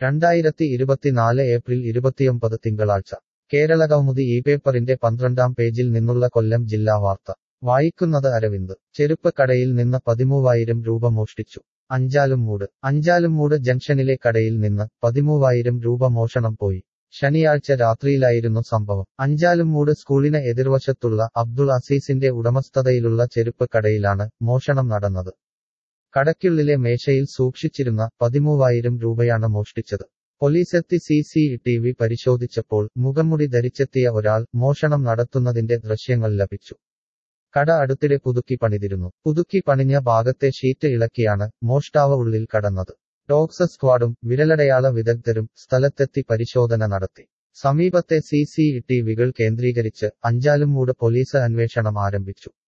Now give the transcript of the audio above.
രണ്ടായിരത്തി ഇരുപത്തിനാല് ഏപ്രിൽ ഇരുപത്തിയൊമ്പത് തിങ്കളാഴ്ച കേരളകൗമുദി ഈ പേപ്പറിന്റെ പന്ത്രണ്ടാം പേജിൽ നിന്നുള്ള കൊല്ലം ജില്ലാ വാർത്ത വായിക്കുന്നത് അരവിന്ദ് ചെരുപ്പ് കടയിൽ നിന്ന് പതിമൂവായിരം രൂപ മോഷ്ടിച്ചു അഞ്ചാലുംമൂട് അഞ്ചാലുംമൂട് ജംഗ്ഷനിലെ കടയിൽ നിന്ന് പതിമൂവായിരം രൂപ മോഷണം പോയി ശനിയാഴ്ച രാത്രിയിലായിരുന്നു സംഭവം അഞ്ചാലുംമൂട് സ്കൂളിന് എതിർവശത്തുള്ള അബ്ദുൾ അസീസിന്റെ ഉടമസ്ഥതയിലുള്ള ചെരുപ്പ് കടയിലാണ് മോഷണം നടന്നത് കടയ്ക്കുള്ളിലെ മേശയിൽ സൂക്ഷിച്ചിരുന്ന പതിമൂവായിരം രൂപയാണ് മോഷ്ടിച്ചത് പോലീസെത്തി സി സി ടി വി പരിശോധിച്ചപ്പോൾ മുഖംമുടി ധരിച്ചെത്തിയ ഒരാൾ മോഷണം നടത്തുന്നതിന്റെ ദൃശ്യങ്ങൾ ലഭിച്ചു കട അടുത്തിടെ പുതുക്കി പണിതിരുന്നു പുതുക്കി പണിഞ്ഞ ഭാഗത്തെ ഷീറ്റ് ഇളക്കിയാണ് മോഷ്ടാവ് ഉള്ളിൽ കടന്നത് ഡോഗ്സ് സ്ക്വാഡും വിരലടയാള വിദഗ്ധരും സ്ഥലത്തെത്തി പരിശോധന നടത്തി സമീപത്തെ സി സി ടി വികൾ കേന്ദ്രീകരിച്ച് അഞ്ചാലുംമൂട് പോലീസ് അന്വേഷണം ആരംഭിച്ചു